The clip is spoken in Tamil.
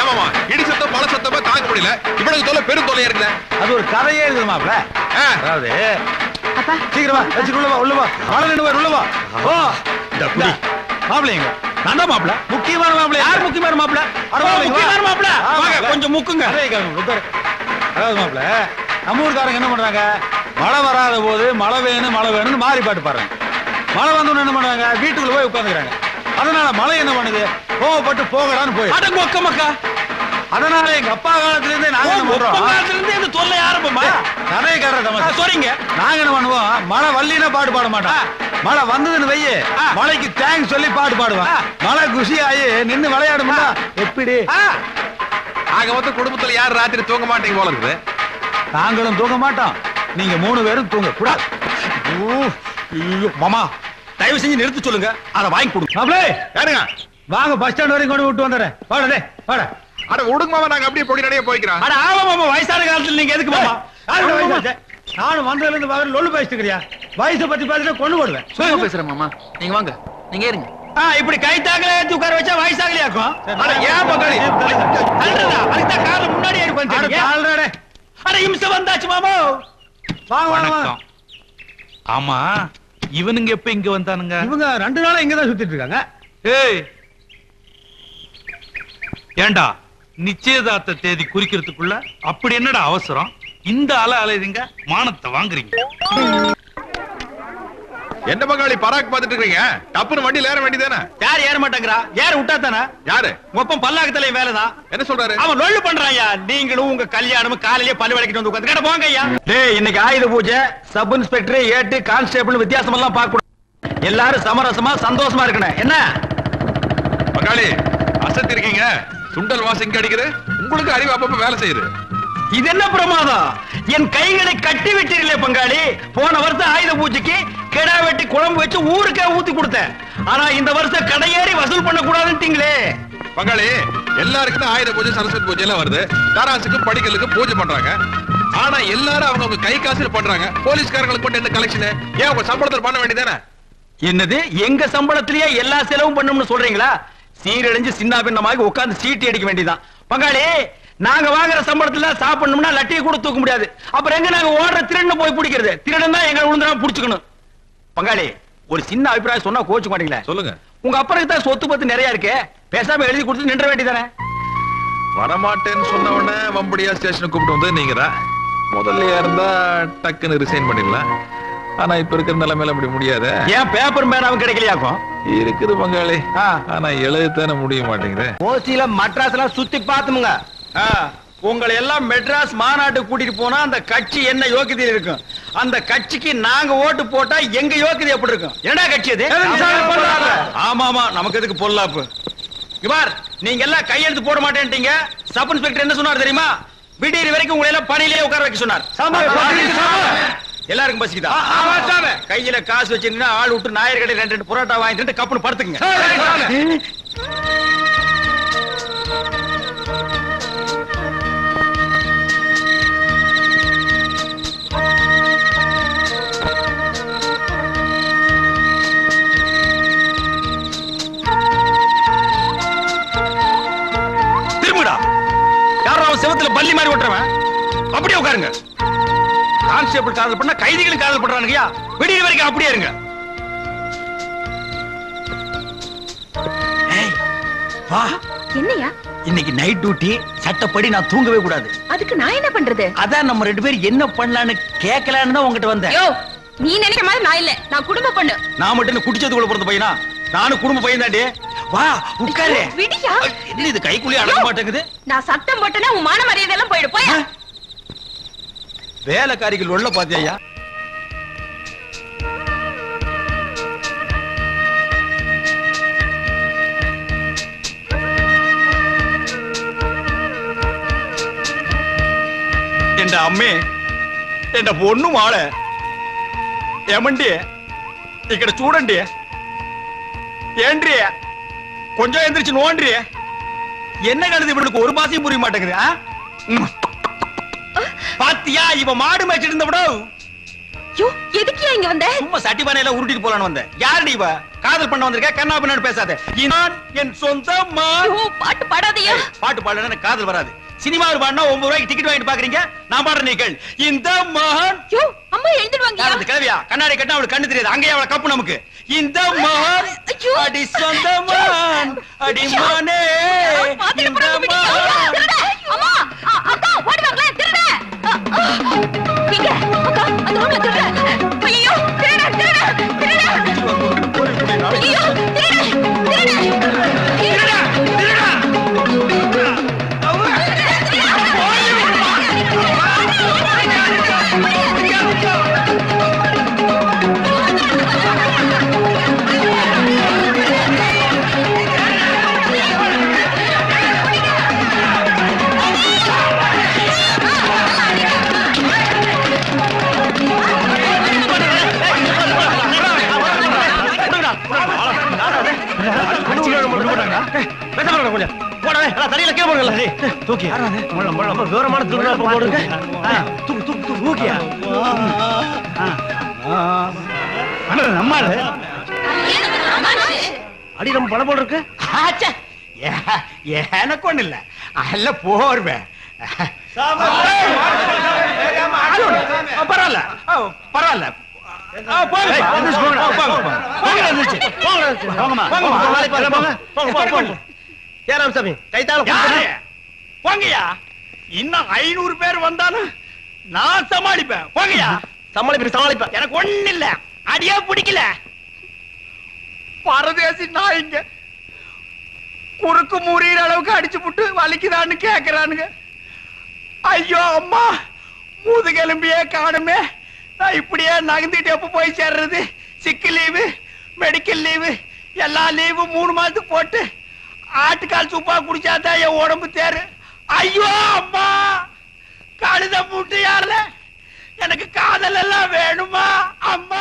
மாமா இடி சத்தம் மழை சத்தமா தாங்க முடியல இவனுக்கு தொல்லை பெரும் தொல்லையா இருக்குல்ல அது ஒரு கதையே இருக்குது மாப்ள ஆ, அதாவது அப்பா சீக்கிரமா வச்சு உள்ள வா உள்ள வா மழை நின்று வா, உள்ள வா ஓ இந்த குடி. மாப்பிள்ளைங்க நான் தான் மாப்பிள முக்கியமான மாப்பிள்ளை யார் முக்கியமான மாப்பிள அட மாப்பிள்ளை, முக்கியமான மாப்பிள ஆ, வாங்க மாப்பிள்ளை. கொஞ்சம் முக்குங்க அதே கேளுங்க, உட்காரு. அதாவது மாப்பிள நம்ம ஊர்க்காரங்க என்ன பண்றாங்க மழை வராத போது மழை வேணும் மழை வேணும்னு மாறி பாட்டு பாடுறாங்க மழை வந்தோன்னு என்ன பண்றாங்க வீட்டுக்குள்ள போய் உட்காந்துக்கிறாங்க அதனால மழை என்ன பண்ணுது கோவப்பட்டு போகடான்னு போய் அட மொக்க மக்கா அதனால எங்க அப்பா காலத்துல இருந்தே நாங்க என்ன பண்றோம் காலத்துல இருந்து இந்த தொல்லை ஆரம்பமா கதைக்காரர் தமாஷ் சொல்றீங்க நாங்க என்ன பண்ணுவோம் மழை வல்லினா பாட்டு பாட மாட்டோம் மழை வந்ததுன்னு வையே ஆ. மழைக்கு தேங்க்ஸ் சொல்லி பாட்டு பாடுவான் ஆ. மழை குஷி ஆகி நின்னு விளையாடுமா எப்படி ஆக மொத்தம் குடும்பத்துல யார் ராத்திரி தூங்க மாட்டீங்க போல இருக்குது நாங்களும் தூங்க மாட்டோம் நீங்க மூணு பேரும் தூங்க கூடாது மாமா தயவு செஞ்சு நிறுத்து சொல்லுங்க அத வாங்கி கொடுங்க மாப்பிளே யாருங்க வாங்க பஸ் ஸ்டாண்ட் வரைக்கும் கொண்டு விட்டு வந்துடுறேன் வாடா டேய் வாடா அட விடுங்க மாமா நாங்க அப்படியே பொடி நடைய போய்க்கிறோம் அட ஆமா மாமா வயசான காலத்துல நீங்க எதுக்கு மாமா யாரு வயசு? நானும் வந்ததுல இருந்து பாக்குற லொல்லு பேசிட்டு இருக்கிறியா வயசை பத்தி பேசிட்டு கொண்டு போடுவேன் சும்மா பேசுறேன் மாமா நீங்க வாங்க நீங்க இருங்க ஆ, இப்படி கை தாக்கல ஏத்தி உட்கார வச்சா வயசாகலையாக்கும் அட, ஏன் பங்காளி? தள்ளுறதா அதுக்கு தான் கார்ல முன்னாடி ஏறி அட, உட்காந்துட்டீங்க தாழ்றா டேய். அட இம்சை வந்தாச்சு மாமா வாங்க வாங்க வாங்க வணக்கம் ஆமா இவனுங்க எப்ப இங்க வந்தானுங்க இவங்க ரெண்டு நாளா இங்க தான் சுத்திட்டு இருக்காங்க ஏய் ஏண்டா நிச்சயதார்த்த தேதி குறிக்கிறதுக்குள்ள அப்படி என்னடா அவசரம் இந்த அலை அலையுதுங்க மானத்தை வாங்குறீங்க என்ன பங்காளி பராக் பாத்துட்டு இருக்கீங்க டப்புன்னு வண்டியில ஏற வேண்டியதானே யார் ஏற மாட்டேங்கிறா ஏற விட்டா தானே யாரு மொப்பம் பல்லாக்கத்துல வேலைதான் என்ன சொல்றாரு அவன் லொள்ளு பண்றாயா நீங்களும் உங்க கல்யாணமும் காலையிலே பல்லு விளக்கிட்டு வந்து உட்காந்து போங்க ஐயா டேய் இன்னைக்கு ஆயுத பூஜை சப் இன்ஸ்பெக்டர் ஏட்டு கான்ஸ்டேபிள் வித்தியாசம் எல்லாம் பார்க்க கூடாது எல்லாரும் சமரசமா சந்தோஷமா இருக்கணும் என்ன பங்காளி அசத்தி இருக்கீங்க சுண்டல் வாசம் இங்க அடிக்குது உங்களுக்கு அறிவு அப்பப்ப வேலை செய்யுது இது என்ன பிரமாதம் என் கைகளை கட்டி விட்டீர்களே பங்காளி போன வருஷம் ஆயுத பூஜைக்கு கிடா வெட்டி குழம்பு வச்சு ஊருக்கே ஊத்தி கொடுத்தேன் ஆனா இந்த வருஷம் கடையேறி வசூல் பண்ண கூடாதுன்றீங்களே பங்காளி எல்லாருக்கும் தான் ஆயுத பூஜை சரஸ்வதி பூஜை எல்லாம் வருது தராசுக்கு படிக்கலுக்கு பூஜை பண்றாங்க ஆனா எல்லாரும் அவங்க அவங்க கை காசுல பண்றாங்க போலீஸ்காரங்களுக்கு மட்டும் என்ன கலெக்ஷன் ஏன் உங்க சம்பளத்தில் பண்ண வேண்டியதானே என்னது எங்க சம்பளத்திலேயே எல்லா செலவும் பண்ணணும்னு சொல்றீங்களா சீரழிஞ்சு சின்ன பின்னமாகி உட்கார்ந்து சீட்டி அடிக்க வேண்டியதான் பங்காளி நாங்க வாங்குற சம்பளத்துல சாப்பிடணும்னா லட்டியை கூட தூக்க முடியாது அப்புறம் எங்க நாங்க ஓடுற திருடனை போய் பிடிக்கிறது திருடன் தான் எங்க விழுந்துடாம புடிச்சுக்கணும் பங்காளி ஒரு சின்ன அபிப்பிராயம் சொன்னா கோச்சு மாட்டீங்களே சொல்லுங்க உங்க அப்பனுக்கு தான் சொத்து பத்து நிறைய இருக்கு பேசாம எழுதி கொடுத்து நின்ற வேண்டியதானே வரமாட்டேன்னு சொன்ன உடனே வம்படியா ஸ்டேஷனுக்கு கூப்பிட்டு வந்து நீங்க தான் முதல்ல இருந்தா டக்குன்னு ரிசைன் பண்ணிடலாம் ஆனா இப்ப இருக்கிற நிலைமையில அப்படி முடியாத ஏன் பேப்பர் மேனாவும் கிடைக்கலையாக்கும் இருக்குது பங்காளி ஆ. ஆனா எழுதத்தானே முடிய மாட்டேங்குது ஓசியில மட்ராஸ் எல்லாம் சுத்தி பாத்துமுங்க ஆ, உங்களை எல்லாம் மெட்ராஸ் மாநாட்டுக்கு கூட்டிட்டு போனா அந்த கட்சி என்ன யோக்கியதையில் இருக்கும் அந்த கட்சிக்கு நாங்க ஓட்டு போட்டா எங்க யோக்கியதை எப்படி இருக்கும் என்னடா கட்சி அது ஆமா ஆமா நமக்கு எதுக்கு பொல்லாப்பு இவார் நீங்க எல்லாம் கையெழுத்து போட மாட்டேன்ட்டீங்க சப் இன்ஸ்பெக்டர் என்ன சொன்னார் தெரியுமா விடியறி வரைக்கும் உங்களை எல்லாம் பணியிலே உட்கார வைக்க சொன்னார் எல்லாருக்கும் பசிக்குதா கையில காசு வச்சிருந்தா ஆள் விட்டு நாயர் கடை ரெண்டு ரெண்டு புரோட்டா வாங்கிட்டு கப்புனு படுத்துக்குங்க திரும்புடா யாரோ அவன் செவத்துல பள்ளி மாதிரி ஓட்டுறவன் அப்படியே உட்காருங்க கான்ஸ்டேபிள் காதல் பண்ணா கைதிகளும் காதல் பண்றானுங்கயா விடிய வரைக்கும் அப்படியே இருங்க ஏய், வா என்னையா இன்னைக்கு நைட் டியூட்டி சட்டப்படி நான் தூங்கவே கூடாது அதுக்கு நான் என்ன பண்றது அதான் நம்ம ரெண்டு பேரும் என்ன பண்ணலான்னு கேட்கலான்னு தான் உங்ககிட்ட வந்தேன் யோ நீ நினைக்கிற மாதிரி நான் இல்ல நான் குடும்ப பொண்ணு நான் மட்டும் என்ன குடிச்சதுக்குள்ள பிறந்த பையனா நானும் குடும்ப பையன் தாண்டி வா உட்காரு ஐயோ, விடியா? என்ன இது கைக்குள்ளே அடங்க மாட்டேங்குது நான் சத்தம் போட்டேன்னா உன் மான மரியாதை எல்லாம் போயிடு போயா வேலைக்காரிகள் உள்ள பாத்தியா என்ற అమ్మే ఎన్న పొన్ను మాడ ఏమండి ఇక్కడ చూడండి ఏంట్రీ కొంచెం எந்திரிச்சு நோன்றி என்ன கழுது இவனுக்கு ஒரு மாசம் புரிய மாட்டேங்குது ஆ? ம். பாத்தியா இவ மாடு மேய்ச்சிட்டு இருந்த விட யோ எதுக்கியா இங்க வந்த சும்மா சட்டி பானையில உருட்டிட்டு போலான்னு வந்தேன் யாருடி இவ காதல் பண்ண வந்திருக்க கண்ணா பின்னாடி பேசாத நான் என் சொந்த மா யோ பாட்டு பாடாதயா ஐயோ. ஏய், பாட்டு பாடலன்னா எனக்கு காதல் வராது சினிமாவில் பாடினா ஒன்பது ரூபாய்க்கு டிக்கெட் வாங்கிட்டு பாக்குறீங்க நான் பாடுற நீங்கள் இந்த மகன் ஐயோ அம்மா எழுந்துருவாங்க யார் அந்த கிழவியா கண்ணாடி கட்டினா அவளுக்கு கண்ணு தெரியாது அங்கேயே அவளை கப்பு நமக்கு இந்த மகன் ஐயோ. அடி சொந்த மகன் அடி மகனே பாத்துட்டு இந்த போறாங்க பிடி. ஐயோ, மகன் திருட. அம்மா அ, அக்கா ஓடி வாங்களேன் திருட அ, அ. எங்க அக்கா அந்த ரூம்ல திருட ஐயோ திருட திருட திருட ஐயோ திருட திருட திருட அடி நம்ம படம் போல் இருக்கு எனக்கு ஒண்ணு இல்ல அல்ல போர்வேன் பரவாயில்ல ஆ, பரவாயில்ல ஆ, போங்க. போங்க, போங்க, போங்க. போங்க, எந்திரிச்சு. போங்க, போங்கம்மா. போங்க, போங்க, போங்க. ஏராமசாமி கைத்தால யாரு? போங்கய்யா இன்னும் ஐநூறு பேர் வந்தாலும் நான் சமாளிப்பேன் போங்கய்யா சமாளிப்பேன் சமாளிப்பேன் எனக்கு ஒண்ணு இல்ல அடியே பிடிக்கல பரதேசி நாய்ங்க குறுக்கு முறியிற அளவுக்கு அடிச்சு புட்டு வலிக்குதான்னு கேக்குறானுங்க ஐயோ அம்மா முதுகெலும்பியே காணுமே நான் இப்படியே நகர்ந்துட்டு எப்ப போய் சேர்றது சிக்கு லீவு மெடிக்கல் லீவு எல்லா லீவு மூணு மாசத்துக்கு போட்டு ஆட்டுக்கால் சூப்பா குடிச்சாதான் என் உடம்பு தேரு ஐயோ அம்மா கழுத மூட்டு யாருல எனக்கு காதல் எல்லாம் வேணுமா அம்மா